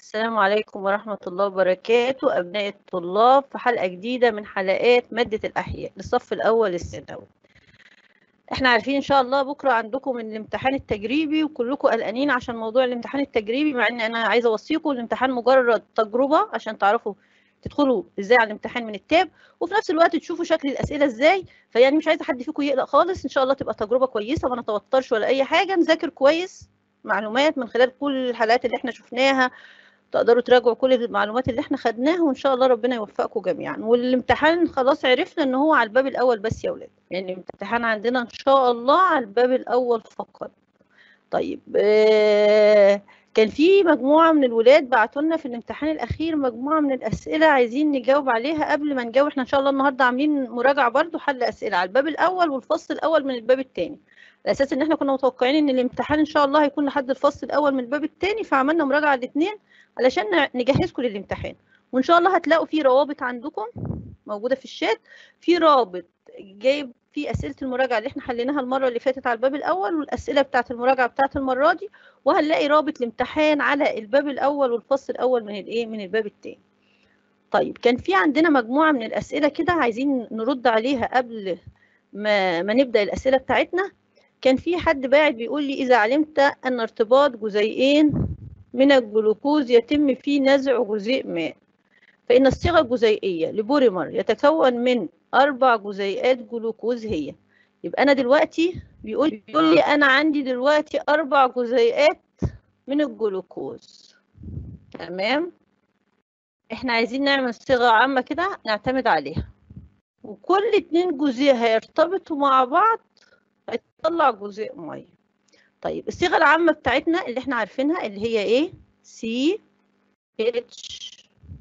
السلام عليكم ورحمة الله وبركاته أبناء الطلاب في حلقة جديدة من حلقات مادة الأحياء للصف الأول الثانوي احنا عارفين ان شاء الله بكرة عندكم الامتحان التجريبي وكلكم قلقانين عشان موضوع الامتحان التجريبي مع ان انا عايزة اوصيكم الامتحان مجرد تجربة عشان تعرفوا تدخلوا ازاي على الامتحان من التاب وفي نفس الوقت تشوفوا شكل الاسئله ازاي فيعني مش عايزه حد فيكم يقلق خالص ان شاء الله تبقى تجربه كويسه ما نتوترش ولا اي حاجه نذاكر كويس معلومات من خلال كل الحلقات اللي احنا شفناها تقدروا تراجعوا كل المعلومات اللي احنا خدناها وان شاء الله ربنا يوفقكم جميعا والامتحان خلاص عرفنا ان هو على الباب الاول بس يا اولاد يعني الامتحان عندنا ان شاء الله على الباب الاول فقط طيب آه كان في مجموعه من الولاد بعتوا لنا في الامتحان الاخير مجموعه من الاسئله عايزين نجاوب عليها قبل ما نجاوب احنا ان شاء الله النهارده عاملين مراجعه برضو حل اسئله على الباب الاول والفصل الاول من الباب الثاني على اساس ان احنا كنا متوقعين ان الامتحان ان شاء الله هيكون لحد الفصل الاول من الباب الثاني فعملنا مراجعه الاثنين علشان نجهزكم للامتحان وان شاء الله هتلاقوا في روابط عندكم موجوده في الشات في رابط جايب في اسئله المراجعه اللي احنا حليناها المره اللي فاتت على الباب الاول والاسئله بتاعه المراجعه بتاعه المره دي وهنلاقي رابط الامتحان على الباب الاول والفصل الاول من الايه من الباب الثاني طيب كان في عندنا مجموعه من الاسئله كده عايزين نرد عليها قبل ما ما نبدا الاسئله بتاعتنا كان في حد باعت بيقول لي اذا علمت ان ارتباط جزيئين من الجلوكوز يتم فيه نزع جزيء ماء فإن الصيغة الجزيئية لبوليمر يتكون من أربع جزيئات جلوكوز هي يبقى أنا دلوقتي بيقول, بيقول لي أنا عندي دلوقتي أربع جزيئات من الجلوكوز تمام إحنا عايزين نعمل صيغة عامة كده نعتمد عليها وكل اتنين جزيء هيرتبطوا مع بعض هيطلع جزيء ميه طيب الصيغه العامه بتاعتنا اللي احنا عارفينها اللي هي ايه سي اتش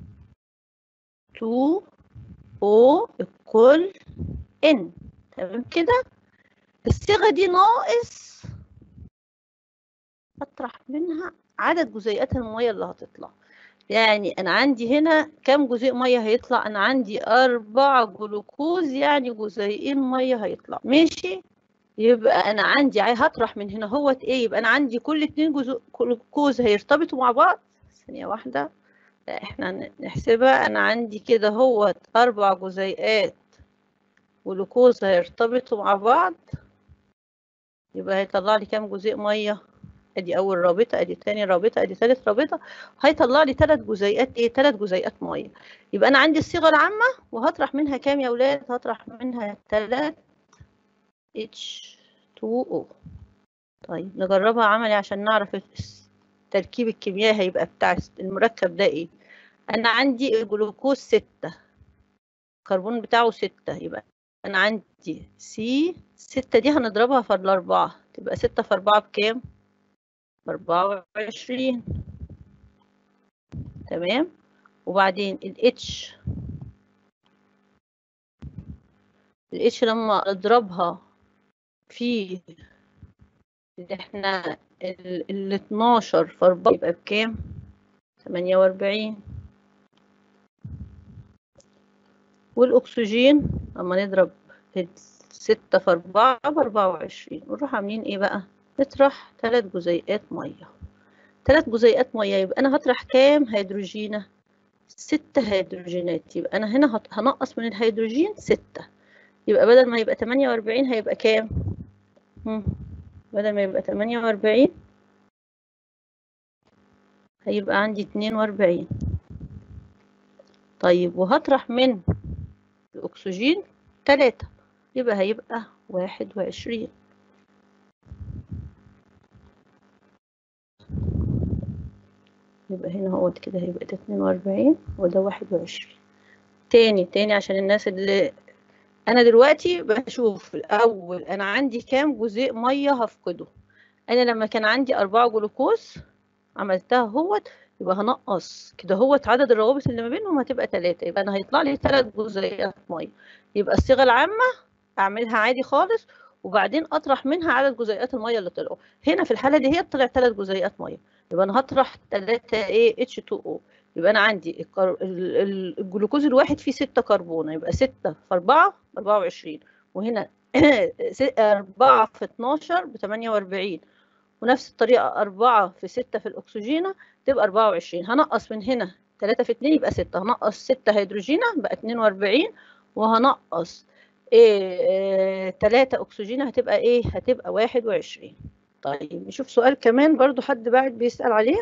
2 او ايكوال ان تمام كده الصيغه دي ناقص اطرح منها عدد جزيئات الميه اللي هتطلع يعني انا عندي هنا كام جزيء ميه هيطلع انا عندي اربع جلوكوز يعني جزيئين ميه هيطلع ماشي يبقى انا عندي هطرح من هنا هوت ايه يبقى انا عندي كل اتنين جلوكوز هيرتبطوا مع بعض ثانيه واحده لا احنا نحسبها انا عندي كده هوت اربع جزيئات جلوكوز هيرتبطوا مع بعض يبقى هيطلع لي كام جزيء ميه ادي اول رابطه ادي تاني رابطه ادي ثالث رابطه هيطلع لي ثلاث جزيئات ايه ثلاث جزيئات ميه يبقى انا عندي الصيغه العامه وهطرح منها كام يا اولاد هطرح منها ثلاث H2O طيب نجربها عملي عشان نعرف التركيب الكيميائي هيبقى بتاع المركب ده ايه انا عندي الجلوكوز ستة الكربون بتاعه ستة يبقى انا عندي سي ستة دي هنضربها في الاربعة تبقى ستة في اربعة بكام باربعة وعشرين تمام وبعدين الاتش الاتش لما اضربها في اللي احنا ال 12 في 4 يبقى بكام؟ 48 والأكسجين لما نضرب 6 في 4 ب 24 ونروح عاملين ايه بقى؟ نطرح 3 جزيئات مية 3 جزيئات مية يبقى أنا هطرح كام هيدروجينة؟ 6 هيدروجينات يبقى أنا هنا هنقص من الهيدروجين 6 يبقى بدل ما يبقى 48 هيبقى كام؟ بدل ما يبقى تمانية وأربعين هيبقى عندي اتنين وأربعين طيب وهطرح من الأكسجين تلاتة يبقى هيبقى واحد وعشرين يبقى هنا هو كده هيبقى ده اتنين وأربعين وده واحد وعشرين تاني تاني عشان الناس اللي انا دلوقتي بشوف الاول انا عندي كام جزيء ميه هفقده انا لما كان عندي أربعة جلوكوز عملتها هوت يبقى هنقص كده هوت عدد الروابط اللي ما بينهم هتبقى ثلاثة يبقى انا هيطلع لي ثلاث جزيئات ميه يبقى الصيغه العامه اعملها عادي خالص وبعدين اطرح منها عدد جزيئات الميه اللي طلعوا هنا في الحاله دي هي طلع ثلاث جزيئات ميه يبقى انا هطرح 3 ايه اتش 2 او يبقى انا عندي الكر... الجلوكوز الواحد فيه 6 كربونه يبقى 6 في 4 ب 24 وهنا 4 في 12 ب 48 ونفس الطريقه 4 في 6 في الاكسجينه تبقى 24 هنقص من هنا 3 في 2 يبقى 6 هنقص 6 هيدروجينا بقى 42 وهنقص إيه 3 اكسجين هتبقى ايه هتبقى 21 طيب نشوف سؤال كمان برضو حد بعد بيسأل عليه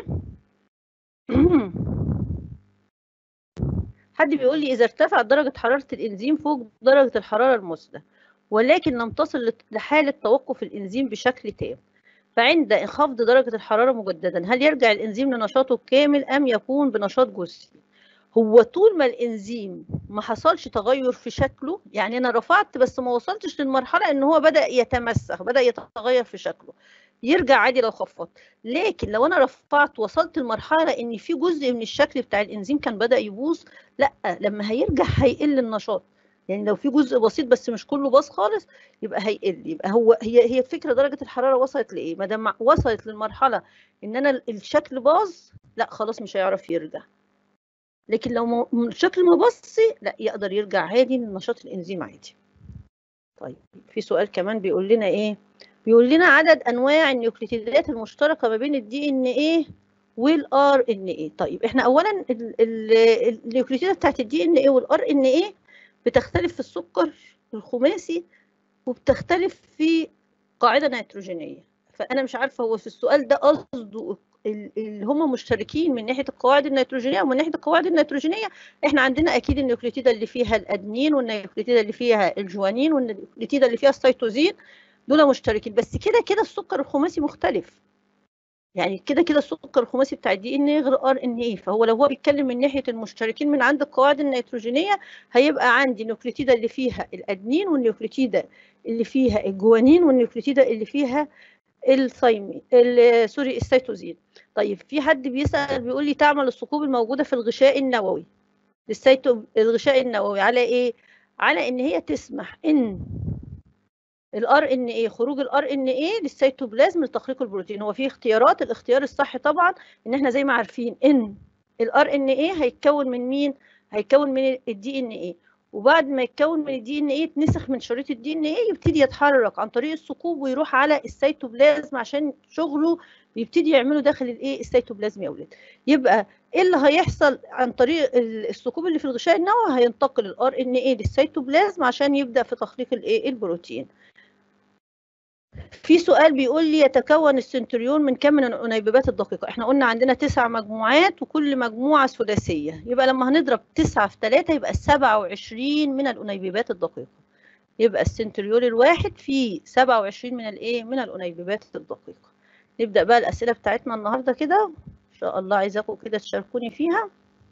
حد بيقول لي إذا ارتفعت درجة حرارة الإنزيم فوق درجة الحرارة المثلى ولكن لم تصل لحالة توقف الإنزيم بشكل تام فعند انخفاض درجة الحرارة مجددا هل يرجع الإنزيم لنشاطه الكامل أم يكون بنشاط جزئي؟ هو طول ما الإنزيم ما حصلش تغير في شكله يعني أنا رفعت بس ما وصلتش للمرحلة إن هو بدأ يتمسخ بدأ يتغير في شكله يرجع عادي لو خفضت لكن لو انا رفعت وصلت لمرحله ان في جزء من الشكل بتاع الانزيم كان بدا يبوظ لا لما هيرجع هيقل النشاط يعني لو في جزء بسيط بس مش كله باظ خالص يبقى هيقل يبقى هو هي هي الفكره درجه الحراره وصلت لايه ما دام وصلت للمرحله ان انا الشكل باظ لا خلاص مش هيعرف يرجع لكن لو الشكل مبصي لا يقدر يرجع عادي لنشاط الانزيم عادي طيب في سؤال كمان بيقول لنا ايه بيقول لنا عدد انواع النيوكليتيدات المشتركه ما بين الدي ان ايه والار ان ايه طيب احنا اولا النيوكليتيدات بتاعت الدي ان ايه والار ان ايه بتختلف في السكر الخماسي وبتختلف في قاعده نيتروجينيه فانا مش عارفه هو في السؤال ده قصده اللي هم مشتركين من ناحيه القواعد النيتروجينيه ومن ناحيه القواعد النيتروجينيه احنا عندنا اكيد النيوكليتيده اللي فيها الادنين والنيوكليتيده اللي فيها الجوانين والنيوكليتيده اللي فيها السيتوزين دول مشتركين بس كده كده السكر الخماسي مختلف يعني كده كده السكر الخماسي بتاع الدي ان ايه غير ار ان ايه فهو لو هو بيتكلم من ناحيه المشتركين من عند القواعد النيتروجينيه هيبقى عندي النيوكليتيده اللي فيها الادنين والنيوكليتيده اللي فيها الجوانين والنيوكليتيده اللي فيها الثايمين سوري السيتوزين طيب في حد بيسال بيقول لي تعمل الثقوب الموجوده في الغشاء النووي للسيتو الغشاء النووي على ايه على ان هي تسمح ان الار ان ايه خروج الار ان ايه للسيتوبلازم لتخليق البروتين هو في اختيارات الاختيار الصح طبعا ان احنا زي ما عارفين ان الار ان ايه هيتكون من مين هيتكون من الدي ان ايه وبعد ما يتكون من الدي ان ايه يتنسخ من شريط الدي ان ايه يبتدي يتحرك عن طريق الثقوب ويروح على السيتوبلازم عشان شغله بيبتدي يعمله داخل الايه السيتوبلازم يا اولاد يبقى ايه اللي هيحصل عن طريق الثقوب اللي في الغشاء النووي هينتقل الار ان ايه للسيتوبلازم عشان يبدا في تخليق الايه البروتين في سؤال بيقول لي يتكون السنتريون من كم من الانيبيبات الدقيقه احنا قلنا عندنا تسع مجموعات وكل مجموعه ثلاثيه يبقى لما هنضرب تسعة في ثلاثة يبقى 27 من الانيبيبات الدقيقه يبقى السنتريول الواحد فيه 27 من الايه من الانيبيبات الدقيقه نبدا بقى الاسئله بتاعتنا النهارده كده ان شاء الله عايزاكم كده تشاركوني فيها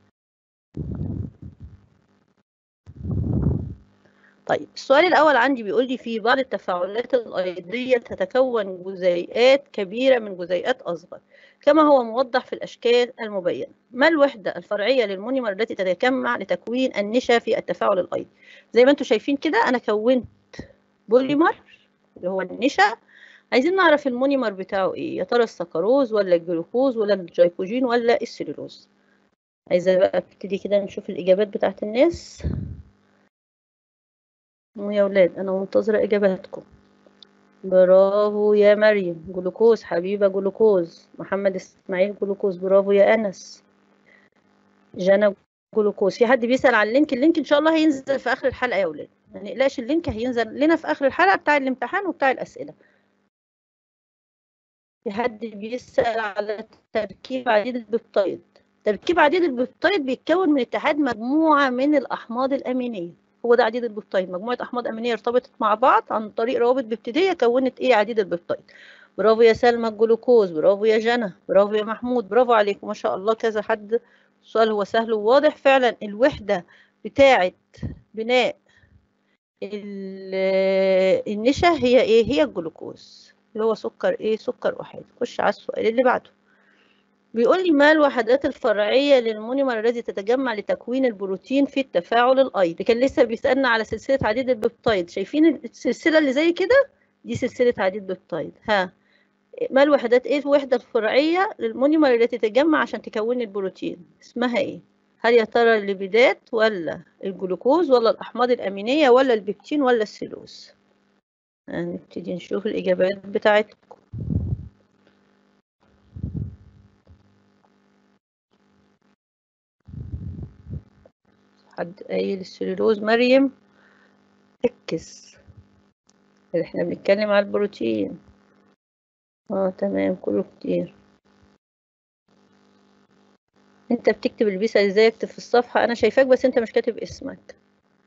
طيب السؤال الأول عندي بيقول لي في بعض التفاعلات الأيضية تتكون جزيئات كبيرة من جزيئات أصغر كما هو موضح في الأشكال المبينة ما الوحدة الفرعية للمونيمر التي تتجمع لتكوين النشا في التفاعل الأيضي زي ما انتم شايفين كده أنا كونت بوليمر اللي هو النشا عايزين نعرف المونيمر بتاعه ايه يا ترى السكروز ولا الجلوكوز ولا الجلايكوجين ولا السليلوز عايزة بقى ابتدي كده نشوف الإجابات بتاعت الناس ويا ولاد انا منتظره اجاباتكم برافو يا مريم جلوكوز حبيبه جلوكوز محمد اسماعيل جلوكوز برافو يا انس جانا جلوكوز في حد بيسال على اللينك اللينك ان شاء الله هينزل في اخر الحلقه يا ولاد ما نقلقش اللينك هينزل لنا في اخر الحلقه بتاع الامتحان وبتاع الاسئله في حد بيسال على تركيب عديد البيبتايد تركيب عديد البيبتايد بيتكون من اتحاد مجموعه من الاحماض الامينيه هو ده عديد البيبتايد مجموعه احماض امينيه ارتبطت مع بعض عن طريق روابط بيبتيديه كونت ايه عديد البيبتايد برافو يا سلمى الجلوكوز برافو يا جنى برافو يا محمود برافو عليكم ما شاء الله كذا حد السؤال هو سهل وواضح فعلا الوحده بتاعه بناء النشا هي ايه هي الجلوكوز اللي هو سكر ايه سكر احادي خش على السؤال اللي بعده بيقول لي ما الوحدات الفرعية للمونيمر الذي تتجمع لتكوين البروتين في التفاعل الأيضي كان لسه بيسألنا على سلسلة عديد البيبتايد شايفين السلسلة اللي زي كده دي سلسلة عديد بيبتايد ها ما الوحدات ايه الوحدة الفرعية للمونيمر التي تتجمع عشان تكون البروتين اسمها ايه هل يا ترى الليبيدات ولا الجلوكوز ولا الأحماض الأمينية ولا البيبتين ولا السيلوز هنبتدي نشوف الإجابات بتاعتكم حد قايل السليلوز مريم ركز احنا بنتكلم على البروتين اه تمام كله كتير انت بتكتب اللي بيسأل ازاي اكتب في الصفحة انا شايفاك بس انت مش كاتب اسمك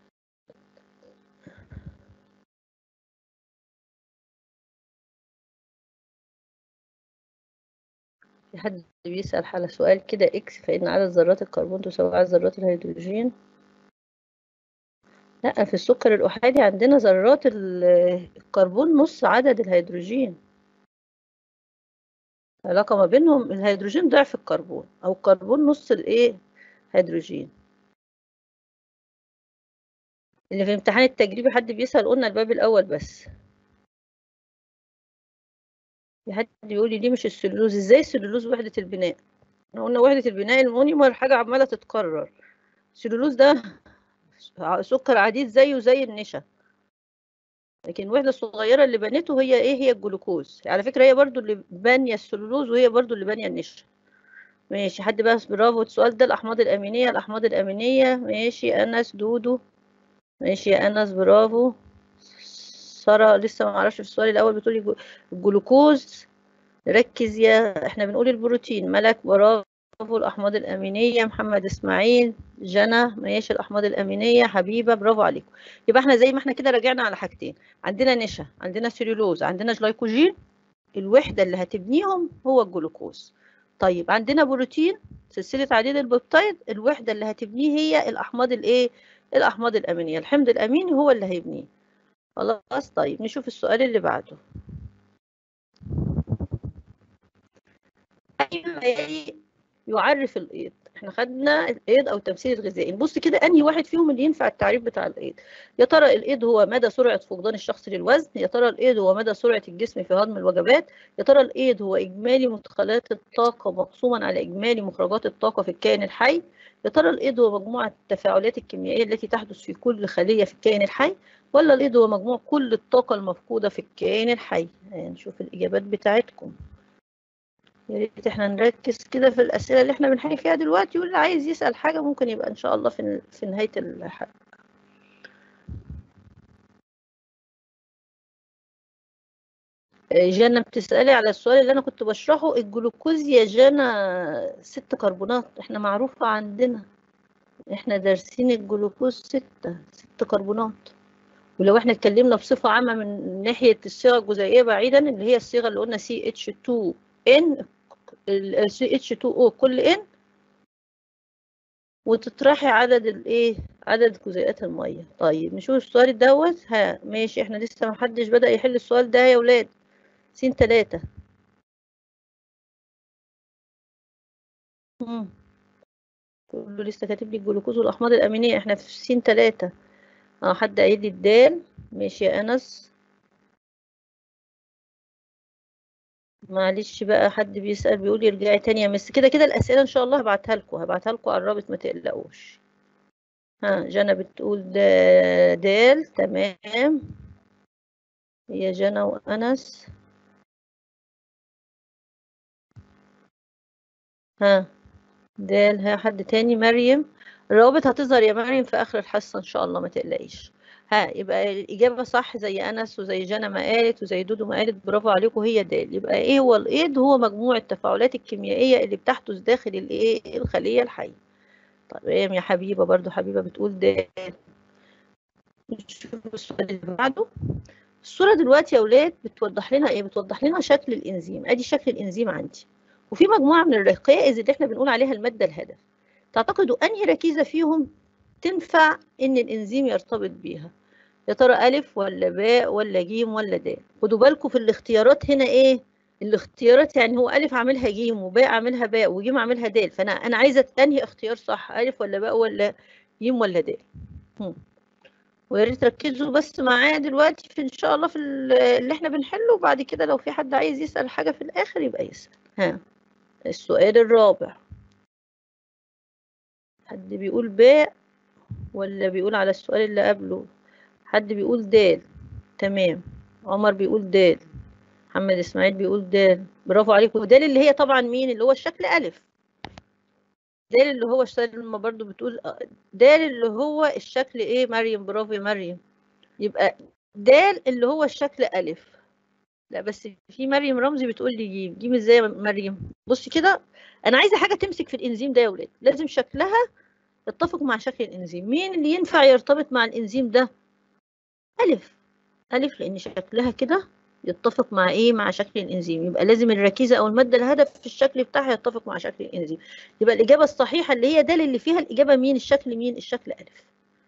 في حد بيسأل على سؤال كده اكس فإن عدد ذرات الكربون تساوي عدد ذرات الهيدروجين لا في السكر الأحادي عندنا ذرات الكربون نص عدد الهيدروجين العلاقة ما بينهم الهيدروجين ضعف الكربون أو الكربون نص الإيه هيدروجين اللي في الامتحان التجريبي حد بيسأل قلنا الباب الأول بس في حد بيقول لي ليه مش السلولوز ازاي السلولوز وحدة البناء احنا قلنا وحدة البناء المونيمر حاجة عمالة تتكرر السلولوز ده سكر عديد زيه زي النشا لكن الوحدة الصغيرة اللي بنته هي ايه هي الجلوكوز على فكرة هي برضو اللي بانية السلولوز وهي برضو اللي بانية النشا ماشي حد بس برافو السؤال ده الأحماض الأمينية الأحماض الأمينية ماشي أنس دودو ماشي يا أنس برافو سارة لسه ما اعرفش في السؤال الأول بتقولي الجلوكوز ركز يا احنا بنقول البروتين ملك برافو الأحماض الأمينية محمد إسماعيل جنى ماشي الأحماض الأمينية حبيبة برافو عليكم يبقى احنا زي ما احنا كده راجعنا على حاجتين عندنا نشا عندنا سيلولوز عندنا جلايكوجين الوحدة اللي هتبنيهم هو الجلوكوز طيب عندنا بروتين سلسلة عديد البيبتايد الوحدة اللي هتبنيه هي الأحماض الإيه؟ الأحماض الأمينية الحمض الأميني هو اللي هيبنيه خلاص طيب نشوف السؤال اللي بعده يعرف الإيض احنا خدنا الايض او التمثيل الغذائي نبص كده انهي واحد فيهم اللي ينفع التعريف بتاع الايض يا ترى الايض هو مدى سرعه فقدان الشخص للوزن يا ترى الايض هو مدى سرعه الجسم في هضم الوجبات يا ترى الايض هو اجمالي مدخلات الطاقه مقسوما على اجمالي مخرجات الطاقه في الكائن الحي يا ترى الايض هو مجموعه التفاعلات الكيميائيه التي تحدث في كل خليه في الكائن الحي ولا الايض هو مجموع كل الطاقه المفقوده في الكائن الحي يعني نشوف الاجابات بتاعتكم يا ريت احنا نركز كده في الأسئلة اللي احنا بنحكي فيها دلوقتي واللي عايز يسأل حاجة ممكن يبقى إن شاء الله في في نهاية الحلقة جانا بتسألي على السؤال اللي أنا كنت بشرحه الجلوكوز يا جانا ست كربونات احنا معروفة عندنا احنا دارسين الجلوكوز ستة ست كربونات ولو احنا اتكلمنا بصفة عامة من ناحية الصيغة الجزيئية بعيدا اللي هي الصيغة اللي قلنا CH2N ال CH2O كل N وتطرحي عدد الايه عدد جزيئات الميه طيب نشوف السؤال دوت ها ماشي احنا لسه محدش بدأ يحل السؤال ده يا ولاد س تلاتة مم. كله لسه كاتب لي الجلوكوز والاحماض الامينيه احنا في س تلاتة اه حد قايل لي الدال ماشي يا انس معلش بقى حد بيسأل بيقول لي ارجعي تاني يا مس كده كده الأسئلة إن شاء الله هبعتها لكم هبعتها لكم على الرابط ما تقلقوش ها جنى بتقول دا دال تمام هي جنى وأنس ها دال ها حد تاني مريم الروابط هتظهر يا مريم في آخر الحصة إن شاء الله ما تقلقيش ها يبقى الإجابة صح زي أنس وزي جنى ما قالت وزي دودو ما قالت برافو عليكم هي دال يبقى إيه هو الإيض هو مجموع التفاعلات الكيميائية اللي بتحدث داخل الإيه الخلية الحية طيب يا حبيبة برضو حبيبة بتقول دال نشوف السؤال اللي بعده الصورة دلوقتي يا أولاد بتوضح لنا إيه بتوضح لنا شكل الإنزيم أدي شكل الإنزيم عندي وفي مجموعة من الرقائز اللي إحنا بنقول عليها المادة الهدف تعتقدوا أنهي ركيزة فيهم تنفع ان الانزيم يرتبط بيها يا ترى الف ولا باء ولا جيم ولا دال خدوا بالكم في الاختيارات هنا ايه الاختيارات يعني هو الف عاملها جيم وباء عاملها باء وجيم عاملها دال فانا انا عايزه انهي اختيار صح الف ولا باء ولا جيم ولا دال ويا ريت تركزوا بس معايا دلوقتي في ان شاء الله في اللي احنا بنحله وبعد كده لو في حد عايز يسال حاجه في الاخر يبقى يسال ها السؤال الرابع حد بيقول باء ولا بيقول على السؤال اللي قبله حد بيقول دال تمام عمر بيقول دال محمد اسماعيل بيقول دال برافو عليكم دال اللي هي طبعا مين اللي هو الشكل الف د اللي هو سلمى برضو بتقول د اللي هو الشكل ايه مريم برافو يا مريم يبقى د اللي هو الشكل ألف لا بس في مريم رمزي بتقول لي جيم جيم ازاي يا مريم بصي كده انا عايزه حاجه تمسك في الانزيم ده يا ولاد لازم شكلها يتفق مع شكل الانزيم مين اللي ينفع يرتبط مع الانزيم ده الف الف لان شكلها كده يتفق مع ايه مع شكل الانزيم يبقى لازم الركيزه او الماده الهدف في الشكل بتاعها يتفق مع شكل الانزيم يبقى الاجابه الصحيحه اللي هي د اللي فيها الاجابه مين الشكل مين الشكل الف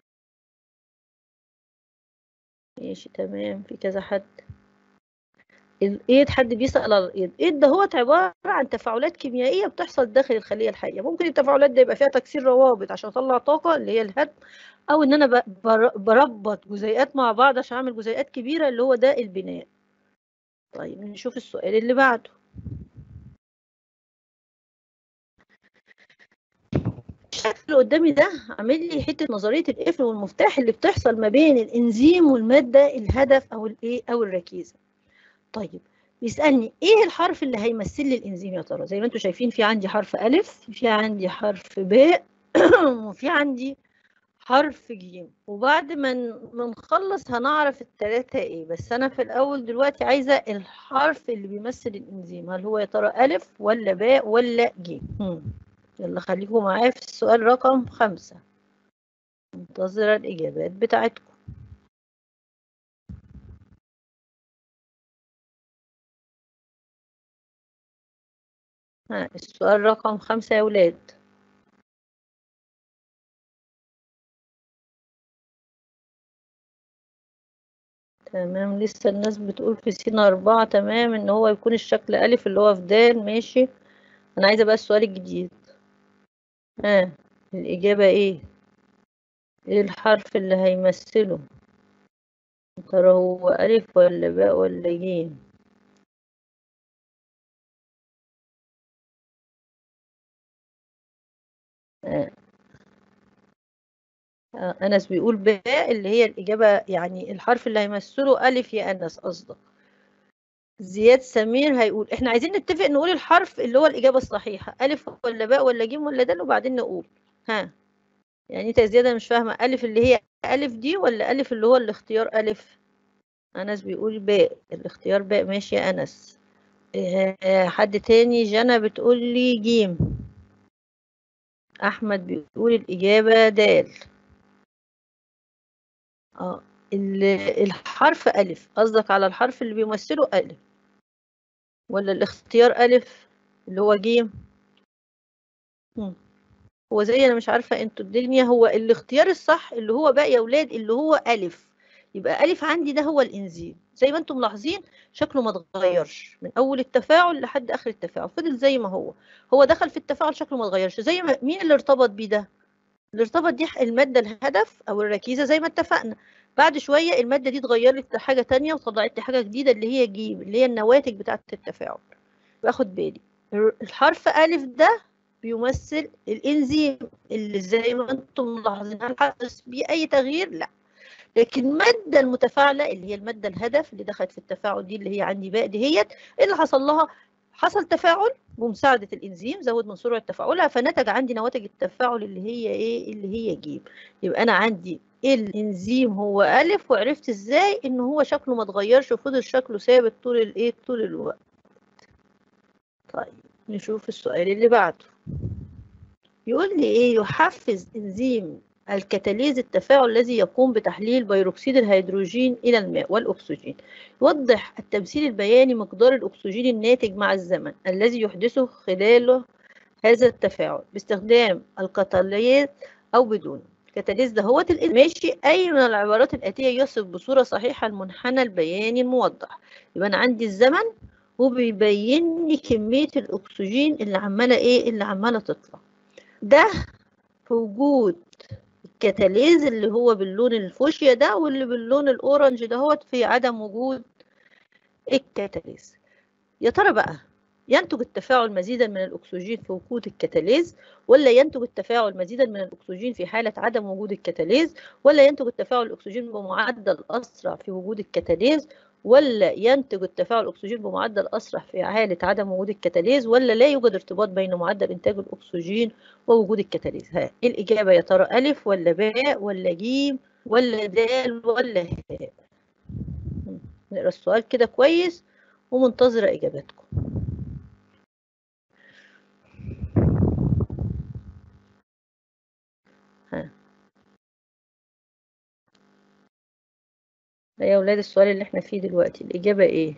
ماشي تمام في كذا حد الايد حد بيسال على الايد الايد ده هو عباره عن تفاعلات كيميائيه بتحصل داخل الخليه الحيه ممكن التفاعلات ده يبقى فيها تكسير روابط عشان اطلع طاقه اللي هي الهدم او ان انا بربط جزيئات مع بعض عشان اعمل جزيئات كبيره اللي هو ده البناء طيب نشوف السؤال اللي بعده الشكل اللي قدامي ده عامل لي حته نظريه القفل والمفتاح اللي بتحصل ما بين الانزيم والماده الهدف او الايه او الركيزه طيب بيسالني ايه الحرف اللي هيمثل لي الانزيم يا ترى زي ما انتم شايفين في عندي حرف الف في عندي حرف باء وفي عندي حرف جيم وبعد ما نخلص هنعرف التلاتة ايه بس انا في الاول دلوقتي عايزة الحرف اللي بيمثل الانزيم هل هو يا ترى الف ولا باء ولا جيم يلا خليكم معايا في السؤال رقم خمسة منتظرة الاجابات بتاعتكم ها السؤال رقم خمسة يا ولاد تمام لسه الناس بتقول في سينا أربعة تمام إن هو يكون الشكل ألف اللي هو في دال ماشي أنا عايزة بقى السؤال الجديد ها الإجابة إيه؟ إيه الحرف اللي هيمثله؟ ترى هو ألف ولا باء ولا جيم؟ آه. أنس بيقول باء اللي هي الإجابة يعني الحرف اللي هيمثله ألف يا أنس قصدك زياد سمير هيقول احنا عايزين نتفق نقول الحرف اللي هو الإجابة الصحيحة ألف ولا باء ولا جيم ولا دال وبعدين نقول ها يعني انت يا زياد مش فاهمة ألف اللي هي ألف دي ولا ألف اللي هو الاختيار ألف أنس بيقول باء الاختيار باء ماشي يا أنس اه حد تاني جنى بتقول لي جيم أحمد بيقول الإجابة دال اه الحرف ألف قصدك على الحرف اللي بيمثله ألف ولا الاختيار ألف اللي هو جيم هو زي أنا مش عارفة انتوا الدنيا هو الاختيار الصح اللي هو بقى يا ولاد اللي هو ألف يبقى ألف عندي ده هو الإنزيم زي ما انتم ملاحظين شكله ما اتغيرش من أول التفاعل لحد آخر التفاعل فضل زي ما هو هو دخل في التفاعل شكله ما اتغيرش زي ما مين اللي ارتبط بيه ده اللي ارتبط دي المادة الهدف أو الركيزة زي ما اتفقنا بعد شوية المادة دي اتغيرت لحاجة تانية وطلعت لي حاجة جديدة اللي هي جيم اللي هي النواتج بتاعة التفاعل باخد بالي الحرف ألف ده بيمثل الإنزيم اللي زي ما انتم ملاحظين هل حدث بيه أي تغيير؟ لا لكن المادة المتفاعلة اللي هي المادة الهدف اللي دخلت في التفاعل دي اللي هي عندي باء دهيت اللي حصل لها حصل تفاعل بمساعدة الإنزيم زود من سرعة تفاعلها فنتج عندي نواتج التفاعل اللي هي إيه اللي هي جيم يبقى أنا عندي الإنزيم هو ألف وعرفت إزاي إن هو شكله ما اتغيرش وفضل شكله ثابت طول الإيه طول الوقت طيب نشوف السؤال اللي بعده يقول لي إيه يحفز إنزيم الكتاليز التفاعل الذي يقوم بتحليل بيروكسيد الهيدروجين إلى الماء والأكسجين يوضح التمثيل البياني مقدار الأكسجين الناتج مع الزمن الذي يحدثه خلاله هذا التفاعل باستخدام الكتاليز أو بدونه الكتاليز ده هو ماشي أي من العبارات الآتية يصف بصورة صحيحة المنحنى البياني الموضح يبقى أنا عندي الزمن وبيبين لي كمية الأكسجين اللي عمالة إيه اللي عمالة تطلع ده في وجود الكتاليز اللي هو باللون الفوشيا ده واللي باللون الاورنج دهوت في عدم وجود الكتاليز يا ترى بقى ينتج التفاعل مزيدا من الاكسجين في وجود الكتاليز ولا ينتج التفاعل مزيدا من الاكسجين في حاله عدم وجود الكتاليز ولا ينتج التفاعل الاكسجين بمعدل اسرع في وجود الكتاليز ولا ينتج التفاعل الأكسجين بمعدل أسرع في حالة عدم وجود الكتاليز ولا لا يوجد ارتباط بين معدل إنتاج الأكسجين ووجود الكتاليز ها الإجابة يا ترى ألف ولا باء ولا جيم ولا دال ولا هاء نقرا السؤال كده كويس ومنتظرة إجاباتكم ها ده يا ولاد السؤال اللي احنا فيه دلوقتي الإجابة ايه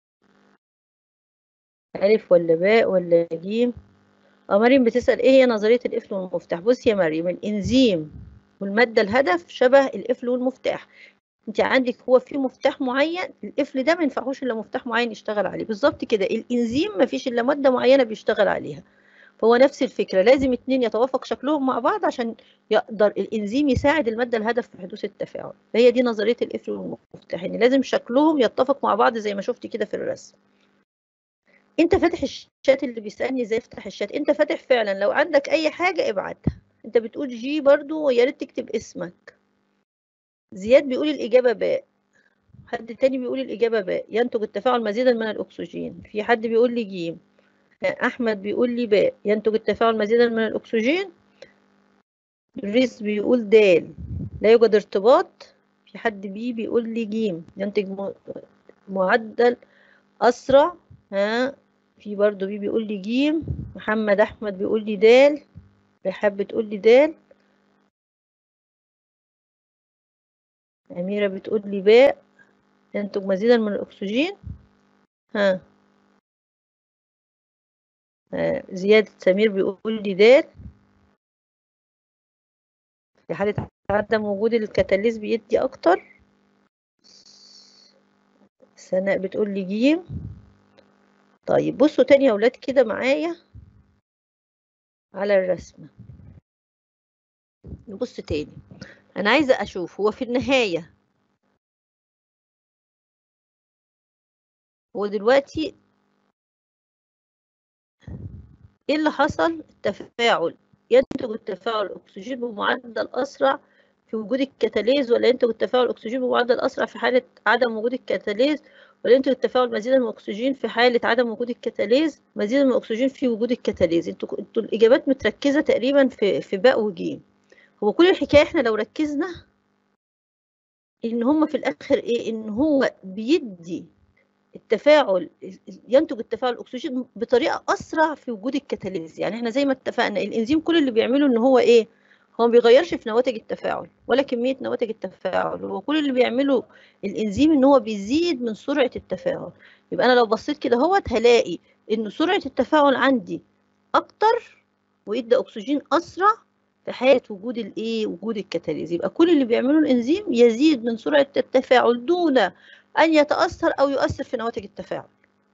ألف ولا باء ولا جيم اه مريم بتسأل ايه هي نظرية القفل والمفتاح بصي يا مريم الإنزيم والمادة الهدف شبه القفل والمفتاح انت عندك هو في مفتاح معين القفل ده ما ينفعوش الا مفتاح معين يشتغل عليه بالظبط كده الانزيم ما فيش الا ماده معينه بيشتغل عليها فهو نفس الفكره لازم اتنين يتوافق شكلهم مع بعض عشان يقدر الانزيم يساعد الماده الهدف في حدوث التفاعل فهي دي نظريه القفل والمفتاح ان لازم شكلهم يتفق مع بعض زي ما شفت كده في الرسم انت فاتح الشات اللي بيسالني ازاي افتح الشات انت فاتح فعلا لو عندك اي حاجه ابعتها انت بتقول جي برضو ويا ريت تكتب اسمك زياد بيقول الإجابة باء حد تاني بيقول الإجابة باء ينتج التفاعل مزيدا من الأكسجين في حد بيقول لي جيم أحمد بيقول لي باء ينتج التفاعل مزيدا من الأكسجين ريس بيقول دال لا يوجد ارتباط في حد بي بيقول لي جيم ينتج معدل أسرع ها في برضو بي بيقول لي جيم محمد أحمد بيقول لي دال رحاب بتقول لي دال أميرة بتقول لي باء ينتج مزيدا من الأكسجين ها آه زياد سمير بيقول لي دال في حالة عدم وجود الكتاليز بيدي أكتر سناء بتقول لي جيم طيب بصوا تاني يا ولاد كده معايا على الرسمة نبص تاني أنا عايزة أشوف هو في النهاية هو دلوقتي إيه اللي حصل التفاعل ينتج التفاعل الأكسجين بمعدل أسرع في وجود الكتاليز ولا ينتج التفاعل الأكسجين بمعدل أسرع في حالة عدم وجود الكتاليز ولا ينتج التفاعل مزيدا من الأكسجين في حالة عدم وجود الكتاليز مزيدا من الأكسجين في وجود الكتاليز انتوا انتوا الإجابات متركزة تقريبا في في باء وجيم هو كل الحكايه احنا لو ركزنا ان هم في الاخر ايه ان هو بيدي التفاعل ينتج التفاعل الاكسجين بطريقه اسرع في وجود الكتاليز يعني احنا زي ما اتفقنا الانزيم كل اللي بيعمله ان هو ايه هو ما بيغيرش في نواتج التفاعل ولا كميه نواتج التفاعل هو كل اللي بيعمله الانزيم ان هو بيزيد من سرعه التفاعل يبقى انا لو بصيت كده اهوت هلاقي ان سرعه التفاعل عندي اكتر ويدي اكسجين اسرع في حالة وجود الايه وجود الكتاليز يبقى كل اللي بيعمله الانزيم يزيد من سرعة التفاعل دون ان يتأثر او يؤثر في نواتج التفاعل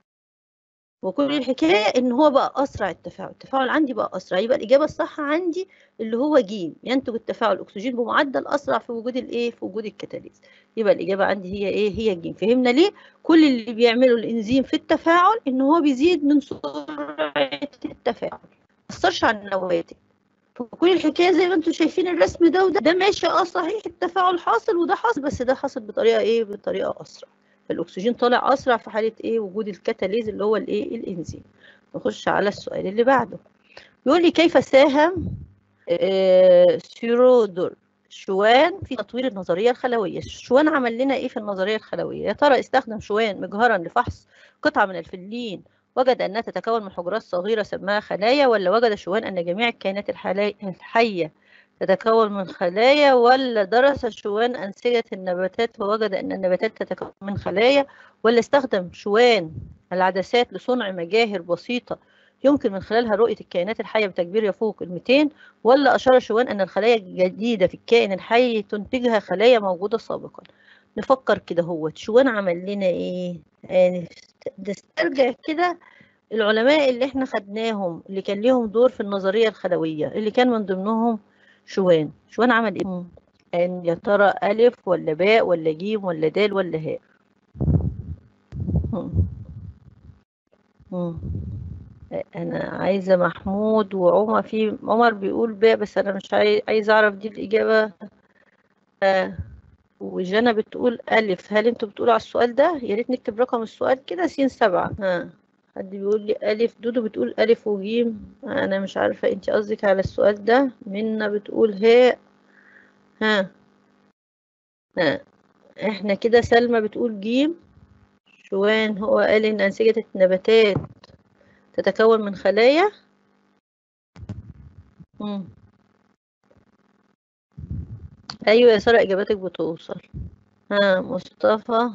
وكل الحكاية ان هو بقى اسرع التفاعل التفاعل عندي بقى اسرع يبقى الاجابة الصح عندي اللي هو ج ينتج التفاعل الاكسجين بمعدل اسرع في وجود الايه في وجود الكتاليز يبقى الاجابة عندي هي ايه هي ج فهمنا ليه كل اللي بيعمله الانزيم في التفاعل ان هو بيزيد من سرعة التفاعل ما يأثرش على النواتج فكل الحكايه زي ما انتم شايفين الرسم ده وده ده ماشي اه صحيح التفاعل حاصل وده حاصل بس ده حاصل بطريقه ايه بطريقه اسرع فالاكسجين طالع اسرع في حاله ايه وجود الكتاليز اللي هو الايه الانزيم نخش على السؤال اللي بعده بيقول لي كيف ساهم آه سيرودر شوان في تطوير النظريه الخلويه شوان عمل لنا ايه في النظريه الخلويه يا ترى استخدم شوان مجهرا لفحص قطعه من الفلين وجد أنها تتكون من حجرات صغيرة سماها خلايا ولا وجد شوان أن جميع الكائنات الحية تتكون من خلايا ولا درس شوان أنسجة النباتات ووجد أن النباتات تتكون من خلايا ولا استخدم شوان العدسات لصنع مجاهر بسيطة يمكن من خلالها رؤية الكائنات الحية بتكبير يفوق ال 200 ولا أشار شوان أن الخلايا الجديدة في الكائن الحي تنتجها خلايا موجودة سابقا نفكر كده هو شوان عمل لنا إيه؟ يعني نسترجع كده العلماء اللي احنا خدناهم اللي كان ليهم دور في النظرية الخلوية اللي كان من ضمنهم شوان شوان عمل ايه ان يا ترى الف ولا باء ولا جيم ولا دال ولا هاء انا عايزه محمود وعمر في عمر بيقول باء بس انا مش عايز اعرف دي الاجابه آه وجنى بتقول ألف هل انتوا بتقولوا على السؤال ده يا ريت نكتب رقم السؤال كده س سبعة ها حد بيقول لي ألف دودو بتقول ألف وجيم أنا مش عارفة انت قصدك على السؤال ده منا بتقول هاء ها ها احنا كده سلمى بتقول جيم شوان هو قال إن أنسجة النباتات تتكون من خلايا مم. أيوة يا سارة إجاباتك بتوصل ها مصطفى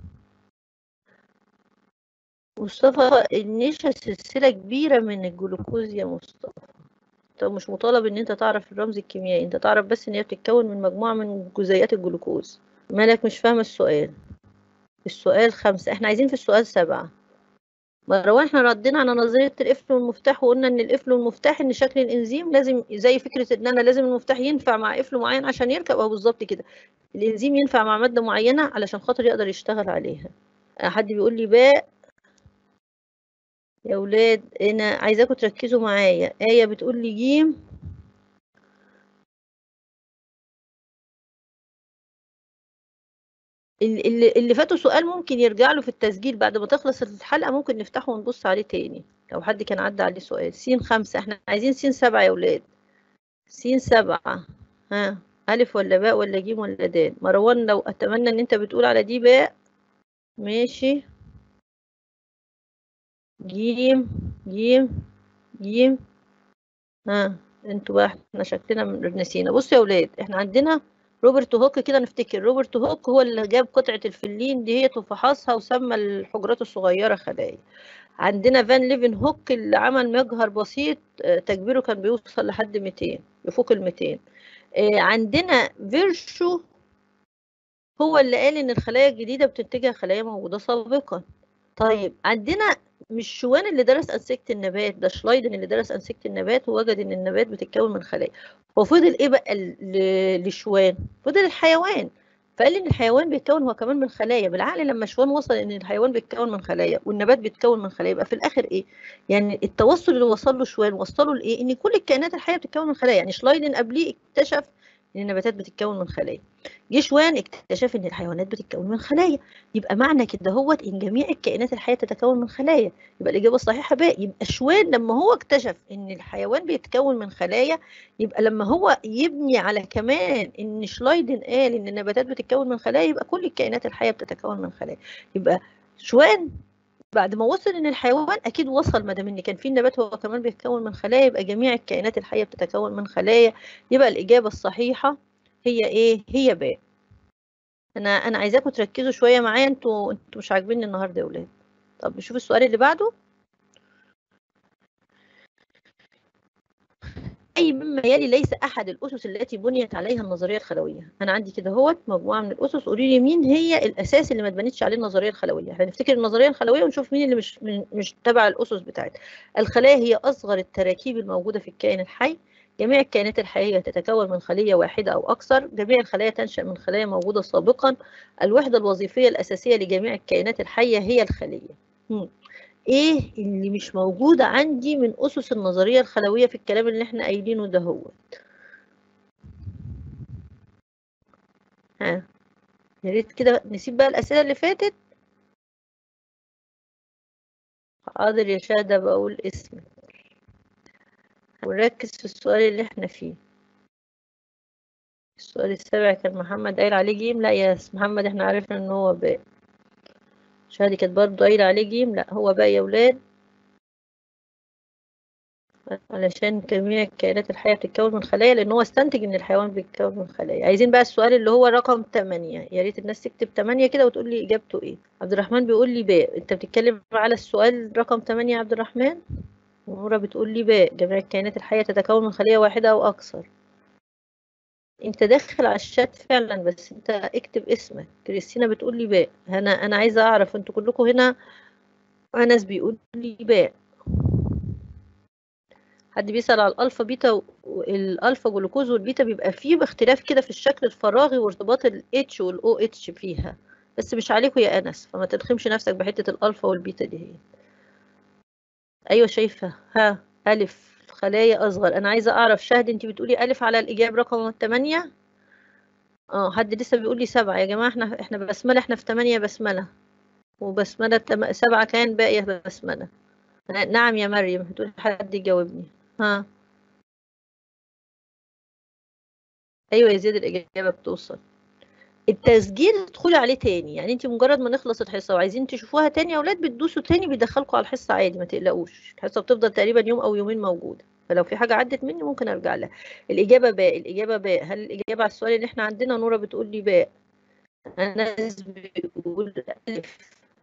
مصطفى النشا سلسلة كبيرة من الجلوكوز يا مصطفى انت مش مطالب ان انت تعرف الرمز الكيميائي انت تعرف بس ان هي بتتكون من مجموعة من جزيئات الجلوكوز مالك مش فاهمة السؤال السؤال خمسة احنا عايزين في السؤال سبعة مروان احنا ردينا على نظرية القفل والمفتاح وقلنا ان القفل والمفتاح ان شكل الانزيم لازم زي فكرة ان انا لازم المفتاح ينفع مع قفل معين عشان يركب او بالظبط كده الانزيم ينفع مع مادة معينة علشان خاطر يقدر يشتغل عليها حد بيقول لي باء يا ولاد انا عايزاكم تركزوا معايا آية بتقول لي جيم اللي, اللي فاتوا سؤال ممكن يرجع له في التسجيل بعد ما تخلص الحلقة ممكن نفتحه ونبص عليه تاني لو حد كان عدى عليه سؤال سين خمسة احنا عايزين سين سبعة يا ولاد سين سبعة ها ألف ولا باء ولا جيم ولا دال مروان لو أتمنى إن أنت بتقول على دي باء ماشي جيم جيم جيم ها انتوا بقى احنا شكلنا نسينا بصوا يا ولاد احنا عندنا روبرت هوك كده نفتكر روبرت هوك هو اللي جاب قطعة الفلين ديت وفحصها وسمى الحجرات الصغيرة خلايا عندنا فان ليفن هوك اللي عمل مجهر بسيط تكبيره كان بيوصل لحد 200 يفوق ال 200 عندنا فيرشو هو اللي قال ان الخلايا الجديدة بتنتجها خلايا موجودة سابقا طيب عندنا مش شوان اللي درس أنسجة النبات ده شلايدن اللي درس أنسجة النبات ووجد إن النبات بتتكون من خلايا هو فضل إيه بقى لشوان؟ فضل الحيوان فقال إن الحيوان بيتكون هو كمان من خلايا بالعقل لما شوان وصل إن الحيوان بيتكون من خلايا والنبات بيتكون من خلايا يبقى في الآخر إيه؟ يعني التوصل اللي وصل له شوان وصله لإيه؟ إن كل الكائنات الحية بتتكون من خلايا يعني شلايدن قبليه اكتشف ان النباتات بتتكون من خلايا جه شوان اكتشف ان الحيوانات بتتكون من خلايا يبقى معنى كده هوت ان جميع الكائنات الحيه تتكون من خلايا يبقى الاجابه الصحيحه باء يبقى شوان لما هو اكتشف ان الحيوان بيتكون من خلايا يبقى لما هو يبني على كمان ان شلايدن قال ان النباتات بتتكون من خلايا يبقى كل الكائنات الحيه بتتكون من خلايا يبقى شوان بعد ما وصل ان الحيوان اكيد وصل ما دام ان كان في النبات هو كمان بيتكون من خلايا يبقى جميع الكائنات الحيه بتتكون من خلايا يبقى الاجابه الصحيحه هي ايه هي باء انا انا عايزاكم تركزوا شويه معايا انتوا انتوا مش عاجبيني النهارده يا ولاد طب نشوف السؤال اللي بعده أي مما يلي ليس أحد الأسس التي بنيت عليها النظرية الخلوية أنا عندي كده هوت مجموعة من الأسس قولي لي مين هي الأساس اللي ما اتبنتش عليه النظرية الخلوية احنا نفتكر النظرية الخلوية ونشوف مين اللي مش مش تبع الأسس بتاعتها الخلايا هي أصغر التراكيب الموجودة في الكائن الحي جميع الكائنات الحية تتكون من خلية واحدة أو أكثر جميع الخلايا تنشأ من خلايا موجودة سابقا الوحدة الوظيفية الأساسية لجميع الكائنات الحية هي الخلية هم. ايه اللي مش موجودة عندي من أسس النظرية الخلوية في الكلام اللي احنا قايلينه ده هو ها يا ريت كده نسيب بقى الأسئلة اللي فاتت حاضر يا شادة بقول اسمك ونركز في السؤال اللي احنا فيه السؤال السابع كان محمد قايل عليه جيم لا يا محمد احنا عرفنا ان هو باء شهادي كانت برضه قايلة عليه جيم لا هو بقى يا ولاد علشان جميع الكائنات الحية بتتكون من خلايا لأن هو استنتج إن الحيوان بيتكون من خلايا عايزين بقى السؤال اللي هو رقم 8 يا ريت الناس تكتب 8 كده وتقول لي إجابته إيه عبد الرحمن بيقول لي باء أنت بتتكلم على السؤال رقم 8 يا عبد الرحمن ونورة بتقول لي باء جميع الكائنات الحية تتكون من خلية واحدة أو أكثر انت داخل على الشات فعلا بس انت اكتب اسمك كريستينا بتقول لي باء انا انا عايزه اعرف انتوا كلكم هنا انس بيقول لي باء حد بيسأل على الالفا بيتا الالفا جلوكوز والبيتا بيبقى فيه باختلاف كده في الشكل الفراغي وارتباط الاتش والاو اتش فيها بس مش عليكم يا انس فما تلخمش نفسك بحته الالفا والبيتا دي هي ايوه شايفه ها الف خلايا أصغر أنا عايزة أعرف شهد أنت بتقولي ألف على الإجابة رقم 8 اه حد لسه بيقول لي سبعة يا جماعة احنا احنا بسملة احنا في تمانية بسملة وبسملة تم... سبعة كان باقية بسملة نعم يا مريم هتقول حد يجاوبني ها ايوه يا زياد الاجابة بتوصل التسجيل تدخلي عليه تاني يعني انت مجرد ما نخلص الحصه وعايزين تشوفوها تاني يا اولاد بتدوسوا تاني بيدخلكم على الحصه عادي ما تقلقوش الحصه بتفضل تقريبا يوم او يومين موجوده فلو في حاجه عدت مني ممكن ارجع لها الاجابه باء الاجابه باء هل الاجابه على السؤال اللي احنا عندنا نوره بتقول لي باء انس بيقول الف